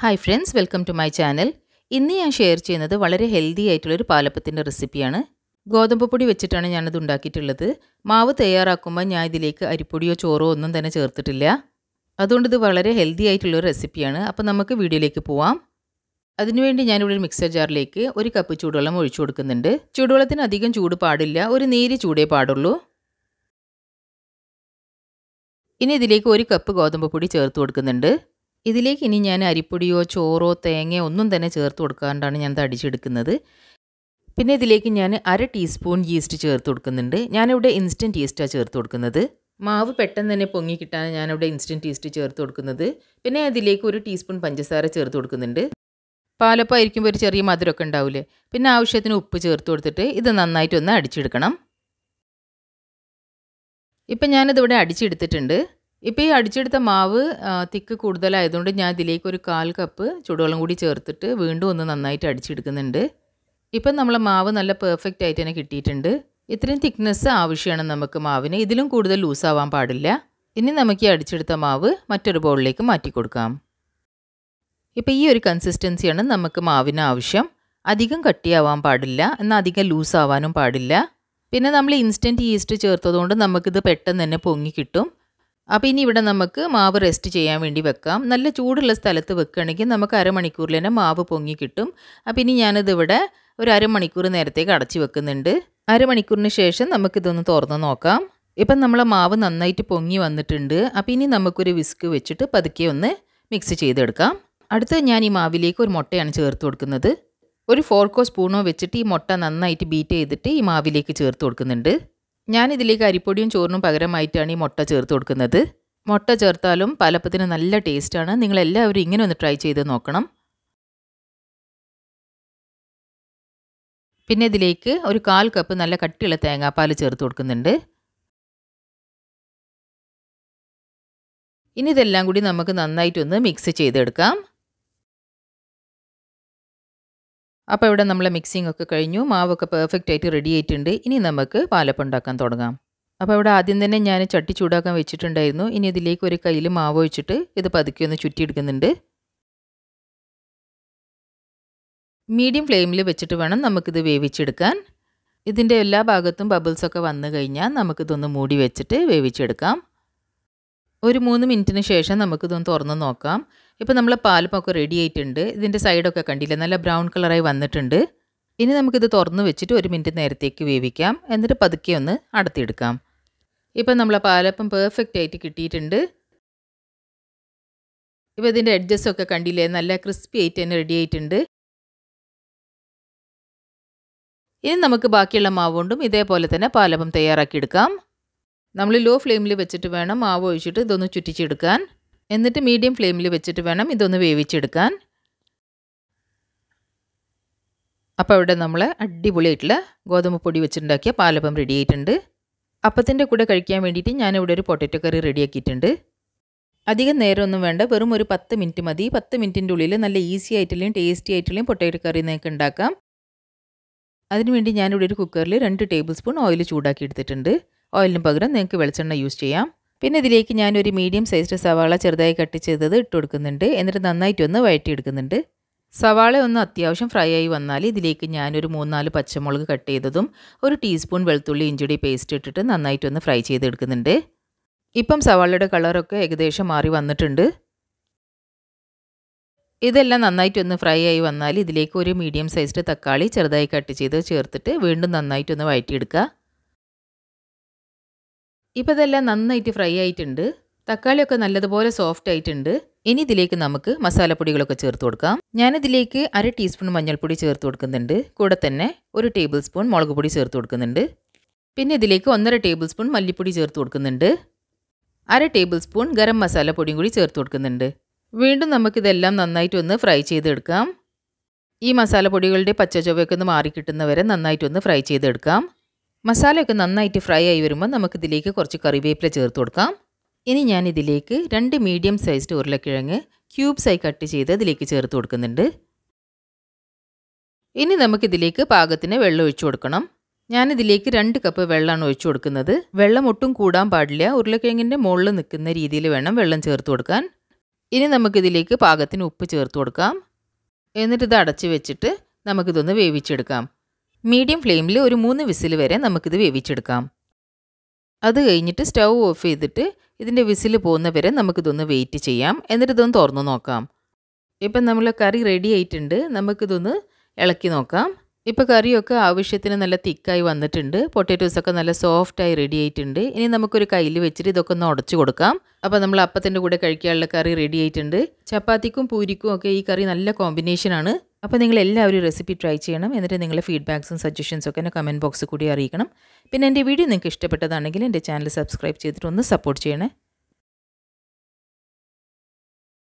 hi friends welcome to my channel ഇന്ന് ഞാൻ share ചെയ്യുന്നത് വളരെ ഹെൽത്തി ആയിട്ടുള്ളൊരു പാലപ്പത്തിൻ്റെ റെസിപ്പിയാണ് ഗോതമ്പ് പൊടി വെച്ചിട്ടാണ് ഞാനത് ഉണ്ടാക്കിയിട്ടുള്ളത് മാവ് തയ്യാറാക്കുമ്പോൾ ഞാൻ ഇതിലേക്ക് അരിപ്പൊടിയോ ചോറോ ഒന്നും തന്നെ ചേർത്തിട്ടില്ല അതുകൊണ്ട് ഇത് വളരെ ഹെൽത്തി ആയിട്ടുള്ളൊരു റെസിപ്പിയാണ് അപ്പോൾ നമുക്ക് വീഡിയോയിലേക്ക് പോവാം അതിനുവേണ്ടി ഞാനിവിടെ ഒരു മിക്സർ ജാറിലേക്ക് ഒരു കപ്പ് ചൂടുവെള്ളം ഒഴിച്ചു കൊടുക്കുന്നുണ്ട് ചൂടുവെള്ളത്തിന് അധികം ചൂട് പാടില്ല ഒരു നേരി ചൂടേ പാടുള്ളൂ ഇനി ഇതിലേക്ക് ഒരു കപ്പ് ഗോതമ്പ് പൊടി ചേർത്ത് കൊടുക്കുന്നുണ്ട് ഇതിലേക്ക് ഇനി ഞാൻ അരിപ്പൊടിയോ ചോറോ തേങ്ങയോ ഒന്നും തന്നെ ചേർത്ത് കൊടുക്കാണ്ടാണ് ഞാൻ ഇത് അടിച്ചെടുക്കുന്നത് പിന്നെ ഇതിലേക്ക് ഞാൻ അര ടീസ്പൂൺ ഈസ്റ്റ് ചേർത്ത് കൊടുക്കുന്നുണ്ട് ഞാനിവിടെ ഇൻസ്റ്റൻറ്റ് ഈസ്റ്റാണ് ചേർത്ത് കൊടുക്കുന്നത് മാവ് പെട്ടെന്ന് തന്നെ പൊങ്ങി കിട്ടാൻ ഞാനിവിടെ ഇൻസ്റ്റൻറ്റ് ഈസ്റ്റ് ചേർത്ത് കൊടുക്കുന്നത് പിന്നെ അതിലേക്ക് ഒരു ടീസ്പൂൺ പഞ്ചസാര ചേർത്ത് കൊടുക്കുന്നുണ്ട് പാലപ്പം ആയിരിക്കുമ്പോൾ ഒരു ചെറിയ മധുരമൊക്കെ ഉണ്ടാവില്ലേ പിന്നെ ആവശ്യത്തിന് ഉപ്പ് ചേർത്ത് കൊടുത്തിട്ട് ഇത് നന്നായിട്ടൊന്ന് അടിച്ചെടുക്കണം ഇപ്പം ഞാനിതിവിടെ അടിച്ചെടുത്തിട്ടുണ്ട് ഇപ്പോൾ ഈ അടിച്ചെടുത്ത മാവ് തിക്ക് കൂടുതലായതുകൊണ്ട് ഞാൻ ഇതിലേക്ക് ഒരു കാൽ കപ്പ് ചൂടുവെള്ളം കൂടി ചേർത്തിട്ട് വീണ്ടും ഒന്ന് നന്നായിട്ട് അടിച്ചെടുക്കുന്നുണ്ട് ഇപ്പം നമ്മളെ മാവ് നല്ല പെർഫെക്റ്റ് ആയിട്ട് തന്നെ കിട്ടിയിട്ടുണ്ട് ഇത്രയും തിക്നെസ് ആവശ്യമാണ് നമുക്ക് മാവിന് ഇതിലും കൂടുതൽ ലൂസാവാൻ പാടില്ല ഇനി നമുക്ക് ഈ അടിച്ചെടുത്ത മാവ് മറ്റൊരു ബൗളിലേക്ക് മാറ്റി കൊടുക്കാം ഇപ്പോൾ ഈ ഒരു കൺസിസ്റ്റൻസിയാണ് നമുക്ക് മാവിന് ആവശ്യം അധികം കട്ടിയാവാൻ പാടില്ല എന്നാൽ അധികം ലൂസാവാനും പാടില്ല പിന്നെ നമ്മൾ ഇൻസ്റ്റൻറ്റ് ഈസ്റ്റ് ചേർത്തതുകൊണ്ട് നമുക്കിത് പെട്ടെന്ന് തന്നെ പൊങ്ങി കിട്ടും അപ്പോൾ ഇനി ഇവിടെ നമുക്ക് മാവ് റെസ്റ്റ് ചെയ്യാൻ വേണ്ടി വെക്കാം നല്ല ചൂടുള്ള സ്ഥലത്ത് വെക്കുകയാണെങ്കിൽ നമുക്ക് അരമണിക്കൂറിൽ തന്നെ മാവ് പൊങ്ങി കിട്ടും അപ്പോൾ ഇനി ഞാനിത് ഇവിടെ ഒരു അരമണിക്കൂർ നേരത്തേക്ക് അടച്ചു വെക്കുന്നുണ്ട് അരമണിക്കൂറിന് ശേഷം നമുക്കിതൊന്ന് തുറന്ന് നോക്കാം ഇപ്പം നമ്മളെ മാവ് നന്നായിട്ട് പൊങ്ങി വന്നിട്ടുണ്ട് അപ്പോൾ ഇനി നമുക്കൊരു വിസ്ക് വെച്ചിട്ട് പതുക്കെ ഒന്ന് മിക്സ് ചെയ്തെടുക്കാം അടുത്ത് ഞാൻ ഈ മാവിലേക്ക് ഒരു മുട്ടയാണ് ചേർത്ത് കൊടുക്കുന്നത് ഒരു ഫോർക്കോ സ്പൂണോ വെച്ചിട്ട് ഈ മുട്ട നന്നായിട്ട് ബീറ്റ് ചെയ്തിട്ട് ഈ മാവിലേക്ക് ചേർത്ത് കൊടുക്കുന്നുണ്ട് ഞാൻ ഇതിലേക്ക് അരിപ്പൊടിയും ചോറിനും പകരമായിട്ടാണ് ഈ മുട്ട ചേർത്ത് കൊടുക്കുന്നത് മുട്ട ചേർത്താലും പാലപ്പത്തിന് നല്ല ടേസ്റ്റാണ് നിങ്ങളെല്ലാവരും ഇങ്ങനെ ഒന്ന് ട്രൈ ചെയ്ത് നോക്കണം പിന്നെ ഇതിലേക്ക് ഒരു കാൽ കപ്പ് നല്ല കട്ടിയുള്ള തേങ്ങാപ്പാൽ ചേർത്ത് കൊടുക്കുന്നുണ്ട് ഇനി ഇതെല്ലാം കൂടി നമുക്ക് നന്നായിട്ടൊന്ന് മിക്സ് ചെയ്തെടുക്കാം അപ്പോൾ ഇവിടെ നമ്മളെ മിക്സിംഗ് ഒക്കെ കഴിഞ്ഞു മാവൊക്കെ പെർഫെക്റ്റ് ആയിട്ട് റെഡി ആയിട്ടുണ്ട് ഇനി നമുക്ക് പാലപ്പം ഉണ്ടാക്കാൻ തുടങ്ങാം അപ്പോൾ ഇവിടെ ആദ്യം തന്നെ ഞാൻ ചട്ടി ചൂടാക്കാൻ വെച്ചിട്ടുണ്ടായിരുന്നു ഇനി ഇതിലേക്ക് ഒരു കയ്യിൽ മാവ് ഒഴിച്ചിട്ട് ഇത് പതുക്കെ ഒന്ന് ചുറ്റിയെടുക്കുന്നുണ്ട് മീഡിയം ഫ്ലെയിമിൽ വെച്ചിട്ട് വേണം നമുക്കിത് വേവിച്ചെടുക്കാൻ ഇതിൻ്റെ എല്ലാ ഭാഗത്തും ബബിൾസൊക്കെ വന്നു കഴിഞ്ഞാൽ നമുക്കിതൊന്ന് മൂടി വെച്ചിട്ട് വേവിച്ചെടുക്കാം ഒരു മൂന്ന് മിനിറ്റിന് ശേഷം നമുക്കിതൊന്ന് തുറന്ന് നോക്കാം ഇപ്പോൾ നമ്മൾ പാലപ്പൊക്കെ റെഡി ആയിട്ടുണ്ട് ഇതിൻ്റെ സൈഡൊക്കെ കണ്ടില്ല നല്ല ബ്രൗൺ കളറായി വന്നിട്ടുണ്ട് ഇനി നമുക്കിത് തുറന്ന് വെച്ചിട്ട് ഒരു മിനിറ്റ് നേരത്തേക്ക് വേവിക്കാം എന്നിട്ട് പതുക്കെ ഒന്ന് അടത്തിയെടുക്കാം ഇപ്പം നമ്മളെ പാലപ്പം പെർഫെക്റ്റ് ആയിട്ട് കിട്ടിയിട്ടുണ്ട് ഇപ്പോൾ ഇതിൻ്റെ എഡ്ജസൊക്കെ കണ്ടില്ലേ നല്ല ക്രിസ്പി ആയിട്ട് തന്നെ റെഡി ആയിട്ടുണ്ട് ഇനി നമുക്ക് ബാക്കിയുള്ള മാവ് കൊണ്ടും ഇതേപോലെ തന്നെ പാലപ്പം തയ്യാറാക്കിയെടുക്കാം നമ്മൾ ലോ ഫ്ലെയിമിൽ വെച്ചിട്ട് വേണം മാവ് ഒഴിച്ചിട്ട് ഇതൊന്ന് ചുറ്റിച്ചെടുക്കാൻ എന്നിട്ട് മീഡിയം ഫ്ലെയിമിൽ വെച്ചിട്ട് വേണം ഇതൊന്ന് വേവിച്ചെടുക്കാൻ അപ്പോൾ ഇവിടെ നമ്മൾ അടിപൊളിയായിട്ടുള്ള ഗോതമ്പ് പൊടി വെച്ചിട്ടുണ്ടാക്കിയ പാലപ്പം റെഡി ആയിട്ടുണ്ട് അപ്പത്തിൻ്റെ കൂടെ കഴിക്കാൻ വേണ്ടിയിട്ട് ഞാനിവിടെ ഒരു പൊട്ടറ്റോ കറി റെഡിയാക്കിയിട്ടുണ്ട് അധികം നേരമൊന്നും വേണ്ട വെറും ഒരു പത്ത് മിനിറ്റ് മതി പത്ത് മിനിറ്റിൻ്റെ ഉള്ളിൽ നല്ല ഈസി ആയിട്ടുള്ളയും ടേസ്റ്റി ആയിട്ടുള്ളയും പൊട്ടറ്റോ കറി നിങ്ങൾക്ക് ഉണ്ടാക്കാം അതിനുവേണ്ടി ഞാനിവിടെ ഒരു കുക്കറിൽ രണ്ട് ടേബിൾ സ്പൂൺ ഓയിൽ ചൂടാക്കി എടുത്തിട്ടുണ്ട് ഓയിലിന് പകരം നിങ്ങൾക്ക് വെളിച്ചെണ്ണ യൂസ് ചെയ്യാം പിന്നെ ഇതിലേക്ക് ഞാനൊരു മീഡിയം സൈസ്ഡ് സവാള ചെറുതായി കട്ട് ചെയ്തത് ഇട്ട് കൊടുക്കുന്നുണ്ട് എന്നിട്ട് നന്നായിട്ടൊന്ന് വഴറ്റിയെടുക്കുന്നുണ്ട് സവാള ഒന്ന് അത്യാവശ്യം ഫ്രൈ ആയി വന്നാൽ ഇതിലേക്ക് ഞാനൊരു മൂന്നാല് പച്ചമുളക് കട്ട് ചെയ്തതും ഒരു ടീസ്പൂൺ വെളുത്തുള്ളി ഇഞ്ചിയുടെ പേസ്റ്റ് ഇട്ടിട്ട് നന്നായിട്ടൊന്ന് ഫ്രൈ ചെയ്തെടുക്കുന്നുണ്ട് ഇപ്പം സവാളയുടെ കളറൊക്കെ ഏകദേശം മാറി വന്നിട്ടുണ്ട് ഇതെല്ലാം നന്നായിട്ടൊന്ന് ഫ്രൈ ആയി വന്നാൽ ഇതിലേക്ക് ഒരു മീഡിയം സൈസ്ഡ് തക്കാളി ചെറുതായി കട്ട് ചെയ്ത് ചേർത്തിട്ട് വീണ്ടും നന്നായിട്ടൊന്ന് വഴറ്റിയെടുക്കുക ഇപ്പോൾ ഇതെല്ലാം നന്നായിട്ട് ഫ്രൈ ആയിട്ടുണ്ട് തക്കാളിയൊക്കെ നല്ലതുപോലെ സോഫ്റ്റ് ആയിട്ടുണ്ട് ഇനി ഇതിലേക്ക് നമുക്ക് മസാലപ്പൊടികളൊക്കെ ചേർത്ത് കൊടുക്കാം ഞാനിതിലേക്ക് അര ടീസ്പൂൺ മഞ്ഞൾപ്പൊടി ചേർത്ത് കൊടുക്കുന്നുണ്ട് കൂടെ തന്നെ ഒരു ടേബിൾ സ്പൂൺ മുളക് പൊടി ചേർത്ത് കൊടുക്കുന്നുണ്ട് പിന്നെ ഇതിലേക്ക് ഒന്നര ടേബിൾ സ്പൂൺ മല്ലിപ്പൊടി ചേർത്ത് കൊടുക്കുന്നുണ്ട് അര ടേബിൾ സ്പൂൺ ഗരം മസാല പൊടിയും കൂടി ചേർത്ത് കൊടുക്കുന്നുണ്ട് വീണ്ടും നമുക്കിതെല്ലാം നന്നായിട്ടൊന്ന് ഫ്രൈ ചെയ്തെടുക്കാം ഈ മസാലപ്പൊടികളുടെ പച്ച ചൊവ്വയൊക്കെ ഒന്ന് മാറിക്കിട്ടുന്നവരെ നന്നായിട്ടൊന്ന് ഫ്രൈ ചെയ്തെടുക്കാം മസാലയൊക്കെ നന്നായിട്ട് ഫ്രൈ ആയി വരുമ്പോൾ നമുക്കിതിലേക്ക് കുറച്ച് കറിവേപ്പില ചേർത്ത് കൊടുക്കാം ഇനി ഞാൻ ഇതിലേക്ക് രണ്ട് മീഡിയം സൈസ്ഡ് ഉരുളക്കിഴങ്ങ് ക്യൂബ്സായി കട്ട് ചെയ്ത് ഇതിലേക്ക് ചേർത്ത് കൊടുക്കുന്നുണ്ട് ഇനി നമുക്കിതിലേക്ക് പാകത്തിന് വെള്ളം ഒഴിച്ചു കൊടുക്കണം ഞാനിതിലേക്ക് രണ്ട് കപ്പ് വെള്ളമാണ് ഒഴിച്ചു കൊടുക്കുന്നത് വെള്ളം ഒട്ടും കൂടാൻ പാടില്ല ഉരുളക്കിഴങ്ങിൻ്റെ മുകളിൽ നിൽക്കുന്ന രീതിയിൽ വേണം വെള്ളം ചേർത്ത് കൊടുക്കാൻ ഇനി നമുക്കിതിലേക്ക് പാകത്തിന് ഉപ്പ് ചേർത്ത് കൊടുക്കാം എന്നിട്ട് ഇത് അടച്ച് വെച്ചിട്ട് നമുക്കിതൊന്ന് വേവിച്ചെടുക്കാം മീഡിയം ഫ്ലെയിമിൽ ഒരു മൂന്ന് വിസിൽ വരെ നമുക്കിത് വേവിച്ചെടുക്കാം അത് കഴിഞ്ഞിട്ട് സ്റ്റൗ ഓഫ് ചെയ്തിട്ട് ഇതിൻ്റെ വിസിൽ പോകുന്ന വരെ നമുക്കിതൊന്ന് വെയിറ്റ് ചെയ്യാം എന്നിട്ട് ഇതൊന്ന് തുറന്ന് നോക്കാം ഇപ്പം നമ്മൾ കറി റെഡി ആയിട്ടുണ്ട് നമുക്കിതൊന്ന് ഇളക്കി നോക്കാം ഇപ്പോൾ കറിയൊക്കെ ആവശ്യത്തിന് നല്ല തിക്കായി വന്നിട്ടുണ്ട് പൊട്ടാറ്റോസൊക്കെ നല്ല സോഫ്റ്റായി റെഡി ആയിട്ടുണ്ട് ഇനി നമുക്കൊരു കയ്യിൽ വെച്ചിട്ട് ഇതൊക്കെ ഒന്ന് ഉടച്ചു കൊടുക്കാം അപ്പോൾ നമ്മൾ അപ്പത്തിൻ്റെ കൂടെ കഴിക്കാനുള്ള കറി റെഡി ആയിട്ടുണ്ട് ചപ്പാത്തിക്കും പൂരിക്കും ഒക്കെ ഈ കറി നല്ല കോമ്പിനേഷനാണ് അപ്പോൾ നിങ്ങൾ എല്ലാവരും റെസിപ്പി ട്രൈ ചെയ്യണം എന്നിട്ട് നിങ്ങളുടെ ഫീഡ്ബാക്സും സജഷൻസും ഒക്കെ എന്നെ കമൻറ്റ് ബോക്സിൽ കൂടി അറിയിക്കണം പിന്നെ എൻ്റെ വീഡിയോ നിങ്ങൾക്ക് ഇഷ്ടപ്പെട്ടതാണെങ്കിൽ എൻ്റെ ചാനൽ സബ്സ്ക്രൈബ് ചെയ്തിട്ട് ഒന്ന് സപ്പോർട്ട് ചെയ്യണേ